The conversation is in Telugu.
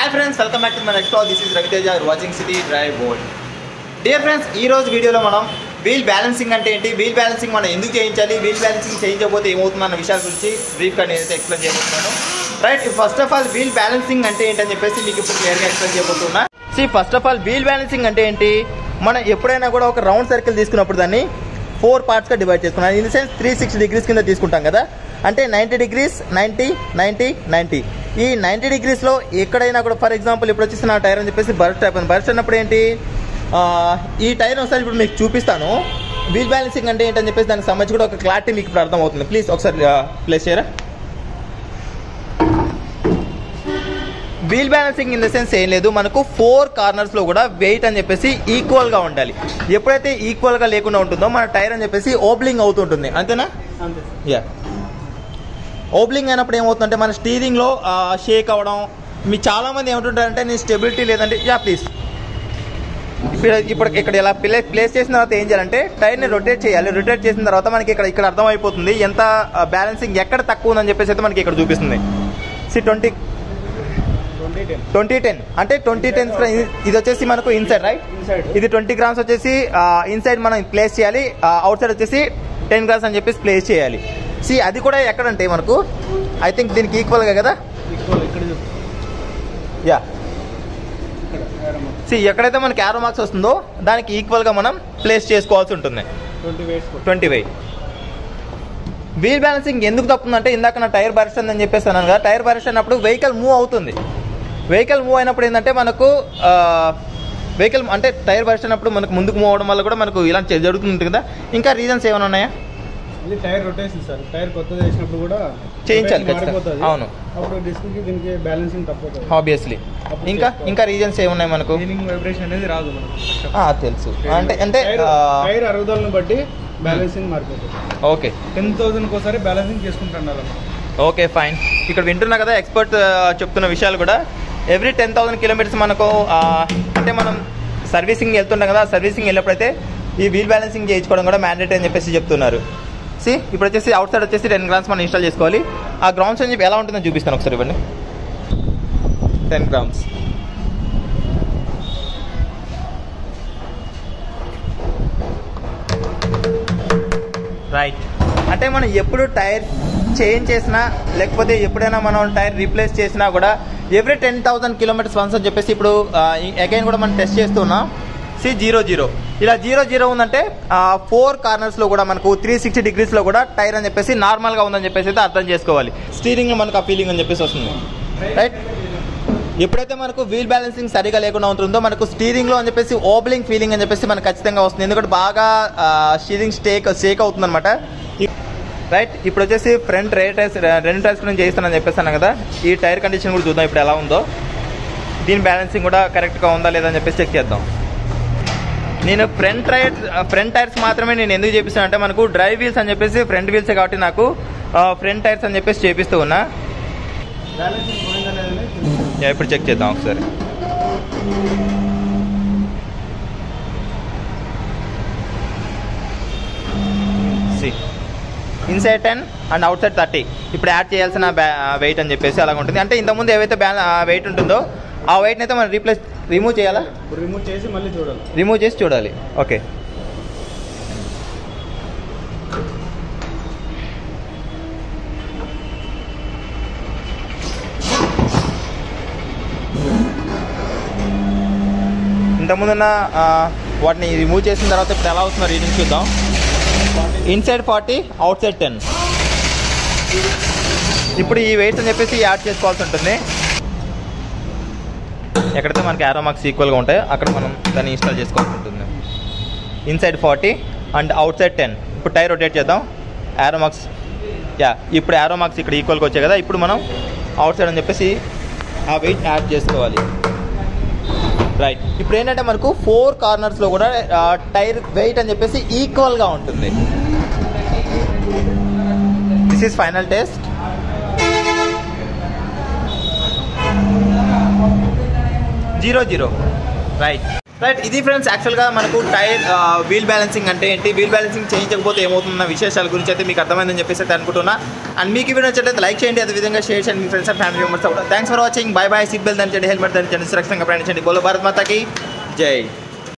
Hi friends welcome back to my next this is Raviteja watching city drive board dear friends ఈ రోజు వీడియోలో మనం వీల్ బ్యాలెన్సింగ్ అంటే ఏంటి వీల్ బ్యాలెన్సింగ్ మనం ఎందుకు చేయించాలి వీల్ బ్యాలెన్సింగ్ చేయించకపోతే ఏమవుతుంది అన్న విషయాల గురించి బ్రీఫ్గా నేనైతే ఎక్స్ప్లెయిన్ చేయబోతున్నాను right first of all wheel balancing అంటే ఏంటని చెప్పేసి మీకు ఇప్పుడు క్లియర్గా ఎక్స్ప్లెయిన్ చేయబోతున్నా see first of all wheel balancing అంటే ఏంటి మనం ఎప్పుడైనా కూడా ఒక రౌండ్ సర్కిల్ తీసుకున్నప్పుడు దాన్ని ఫోర్ పార్ట్స్గా డివైడ్ చేసుకున్నాం in the sense three sixty degrees కింద తీసుకుంటాం కదా అంటే ninety degrees ninety ninety ninety ఈ నైంటీ డిగ్రీస్లో ఎక్కడైనా కూడా ఫర్ ఎగ్జాంపుల్ ఇప్పుడు వచ్చేసి నా టైర్ అని చెప్పేసి బర్స్ట్ అయిపోయింది బర్స్ట్ అన్నప్పుడు ఏంటి ఆ, ఈ టైర్ ఒకసారి ఇప్పుడు మీకు చూపిస్తాను వీల్ బ్యాలెన్సింగ్ అంటే ఏంటని చెప్పేసి దానికి సంబంధించి కూడా ఒక క్లారిటీ మీకు ఇప్పుడు అర్థమవుతుంది ప్లీజ్ ఒకసారి ప్లేస్ చేయరా wheel balancing in the sense ఏం లేదు మనకు ఫోర్ కార్నర్స్లో కూడా వెయిట్ అని చెప్పేసి ఈక్వల్గా ఉండాలి ఎప్పుడైతే ఈక్వల్గా లేకుండా ఉంటుందో మన టైర్ అని చెప్పేసి ఓబ్లింగ్ అవుతుంటుంది అంతేనా అంతే యా ఓబ్లింగ్ అయినప్పుడు ఏమవుతుందంటే మన స్టీరింగ్లో షేక్ అవ్వడం మీ చాలా మంది ఏమంటుంటారంటే నేను స్టెబిలిటీ లేదంటే యా ప్లీజ్ ఇప్పుడు ఇప్పుడు ఇక్కడ ఇలా ప్లే ప్లేస్ చేసిన తర్వాత ఏం చేయాలంటే టైర్ని రొటేట్ చేయాలి రొటేట్ చేసిన తర్వాత మనకి ఇక్కడ ఇక్కడ అర్థమైపోతుంది ఎంత బ్యాలెన్సింగ్ ఎక్కడ తక్కువ ఉందని చెప్పేసి అయితే మనకి ఇక్కడ చూపిస్తుంది see twenty twenty ten twenty ten అంటే ట్వంటీ టెన్ ఇది వచ్చేసి మనకు ఇన్సైడ్ రైట్ ఇన్సైడ్ ఇది ట్వంటీ గ్రామ్స్ వచ్చేసి ఇన్సైడ్ మనం ప్లేస్ చేయాలి అవుట్ సైడ్ వచ్చేసి టెన్ గ్రామ్స్ అని చెప్పేసి ప్లేస్ చేయాలి సి అది కూడా ఎక్కడంటే మనకు ఐ థింక్ దీనికి ఈక్వల్గా కదా ఈక్వల్ ఇక్కడ చూపు. యా ఇక్కడ ఆరమ్మ. సి ఎక్కడైతే మనకి యారో మార్క్స్ వస్తుందో దానికి ఈక్వల్గా మనం ప్లేస్ చేసుకోవాల్సి ఉంటుంది ట్వంటీ వెయిట్స్ కొట్టు. ట్వంటీ వెయిట్ వీల్ బ్యాలెన్సింగ్ ఎందుకు తప్పుతుందంటే ఇందాక నా టైర్ బరిస్ట్ అని చెప్పేసి అన్నాను కదా టైర్ బరిస్ట్ అన్నప్పుడు వెహికల్ మూవ్ అవుతుంది వెహికల్ మూవ్ అయినప్పుడు ఏంటంటే మనకు వెహికల్ అంటే టైర్ బరిస్ట్ అయినప్పుడు మనకు ముందుకు మూవ్ అవడం వల్ల కూడా మనకు ఇలా చే- జరుగుతుంది కదా ఇంకా రీజన్స్ ఏమైనా ఉన్నాయా ఇది టైర్ రొటేషన్ సార్ టైర్ కొత్తది వేసినప్పుడు కూడా చేయించాలి టైర్ ఖచ్చితంగా. మారిపోతుంది. అవును. అప్పుడు డిస్క్కి దీనికి బ్యాలెన్సింగ్ తప్పుతుంది ఆబ్వియస్లీ అప్పుడు ఇంకా చేసుకోవాలి. ఇంకా రీజన్స్ ఏమున్నాయి మనకు క్లీనింగ్ వైబ్రేషన్ అనేది రాదు మనకు ఆ, తెలుసు అంటే అంటే టైర్ ఆ, టైర్ అరుగుదలను బట్టి బ్యాలెన్సింగ్ మారిపోతుంది ఓకే టెన్ థౌసండ్కి ఒకసారి బ్యాలెన్సింగ్ చేసుకుంటున్నారు ఓకే ఫైన్ ఇక్కడ వింటున్నా కదా ఎక్స్పర్ట్ చెప్తున్న విషయాలు కూడా ఎవ్రీ టెన్ థౌసండ్ కిలోమీటర్స్ మనకు ఆ, అంటే మనం సర్వీసింగ్ వెళ్తుంటాం కదా సర్వీసింగ్ వెళ్ళినప్పుడైతే ఈ వీల్ బ్యాలెన్సింగ్ చేయించుకోవడం కూడా మ్యాండేట్ అని చెప్పేసి చెప్తున్నారు సి ఇప్పుడు వచ్చేసి అవుట్ సైడ్ వచ్చేసి టెన్ గ్రామ్స్ మనం ఇన్స్టాల్ చేసుకోవాలి ఆ గ్రౌండ్స్ అని చెప్పి ఎలా ఉంటుందో చూపిస్తాను ఒకసారి ఇవ్వండి టెన్ గ్రామ్స్ రైట్ అంటే మనం ఎప్పుడు టైర్ చేంజ్ చేసినా లేకపోతే ఎప్పుడైనా మనం టైర్ రీప్లేస్ చేసినా కూడా every ten thousand kilometres once అని చెప్పేసి ఇప్పుడు అగైన్ కూడా మనం టెస్ట్ చేస్తున్నాం సి జీరో జీరో ఇలా జీరో జీరో ఉందంటే ఫోర్ కార్నర్స్లో కూడా మనకు త్రీ సిక్స్టీ డిగ్రీస్లో కూడా టైర్ అని చెప్పేసి నార్మల్గా ఉందని చెప్పేసి అయితే అర్థం చేసుకోవాలి స్టీరింగ్లో మనకు ఆ ఫీలింగ్ అని చెప్పేసి వస్తుంది రైట్ ఎప్పుడైతే మనకు వీల్ బ్యాలెన్సింగ్ సరిగా లేకుండా ఉంటుందో మనకు స్టీరింగ్ లో అని చెప్పేసి ఓబ్లింగ్ ఫీలింగ్ అని చెప్పేసి మనకు ఖచ్చితంగా వస్తుంది ఎందుకంటే బాగా స్టీరింగ్ స్టేక్ షేక్ అవుతుంది అనమాట రైట్ ఇప్పుడు వచ్చేసి ఫ్రంట్ రే టైర్స్ రెండు టైర్స్ గురించి చేస్తానని చెప్పేసాను కదా ఈ టైర్ కండిషన్ కూడా చూద్దాం ఇప్పుడు ఎలా ఉందో దీని బ్యాలెన్సింగ్ కూడా కరెక్ట్గా ఉందా లేదా అని చెప్పేసి చెక్ చేద్దాం నేను ఫ్రంట్ టైర్ ఫ్రంట్ టైర్స్ మాత్రమే నేను ఎందుకు చేపిస్తాను అంటే మనకు డ్రైవ్ వీల్స్ అని చెప్పేసి ఫ్రంట్ వీల్స్ కాబట్టి నాకు ఫ్రంట్ టైర్స్ అని చెప్పేసి చేపిస్తూ ఉన్నా బ్యాలెన్సింగ్ పోయిందా లేదని యా, ఇప్పుడు చెక్ చేద్దాం ఒకసారి see inside ten and outside thirty ఇప్పుడు యాడ్ చేయాల్సిన వెయిట్ అని చెప్పేసి అలాగ ఉంటుంది అంటే ఇంతకుముందు ఏవైతే బ్యా వెయిట్ ఉంటుందో ఆ వెయిట్ని అయితే మనం రీప్లేస్ రిమూవ్ చేయాలా ఇప్పుడు రిమూవ్ చేసి మళ్ళీ చూడాలి రిమూవ్ చేసి చూడాలి ఓకే ఇంతకుముందున్న ఆ, వాటిని రిమూవ్ చేసిన తర్వాత ఇప్పుడు ఎలా అవుతుందో రీడింగ్ చూద్దాం inside forty outside ten ఇప్పుడు ఈ వెయిట్స్ అని చెప్పేసి యాడ్ చేసుకోవాల్సి ఉంటుంది ఎక్కడైతే మనకి యారో మార్క్స్ ఈక్వల్గా ఉంటాయో అక్కడ మనం దాన్ని ఇన్స్టాల్ చేసుకోవాల్సి ఉంటుంది inside forty and outside ten ఇప్పుడు టైర్ రొటేట్ చేద్దాం యారో మార్క్స్ యా ఇప్పుడు యారో మార్క్స్ ఇక్కడ ఈక్వల్గా వచ్చాయి కదా ఇప్పుడు మనం అవుట్ సైడ్ అని చెప్పేసి ఆ వెయిట్ యాడ్ చేసుకోవాలి రైట్ ఇప్పుడు ఏంటంటే మనకు ఫోర్ కార్నర్స్లో కూడా టైర్ వెయిట్ అని చెప్పేసి ఈక్వల్గా ఉంటుంది this is final test zero zero right right ఇది ఫ్రెండ్స్ యాక్చువల్గా మనకు టైర్ వీల్ బ్యాలెన్సింగ్ అంటే ఏంటి వీల్ బ్యాలెన్సింగ్ చేయించకపోతే ఏమవుతున్న విశేషాల గురించి అయితే మీకు అర్థమైందని చెప్పేసి అయితే అనుకుంటున్నా అండ్ మీకు ఈ వీడియో నచ్చినట్లయితే లైక్ చేయండి అదే విధంగా షేర్ చేయండి మీ ఫ్రెండ్స్ అండ్ ఫ్యామిలీ మెంబర్స్ కూడా thanks for watching bye bye seat belt ధరించండి హెల్మెట్ ధరించండి సురక్షితంగా ప్రయాణించండి బోలో భారత్ మాతకి జై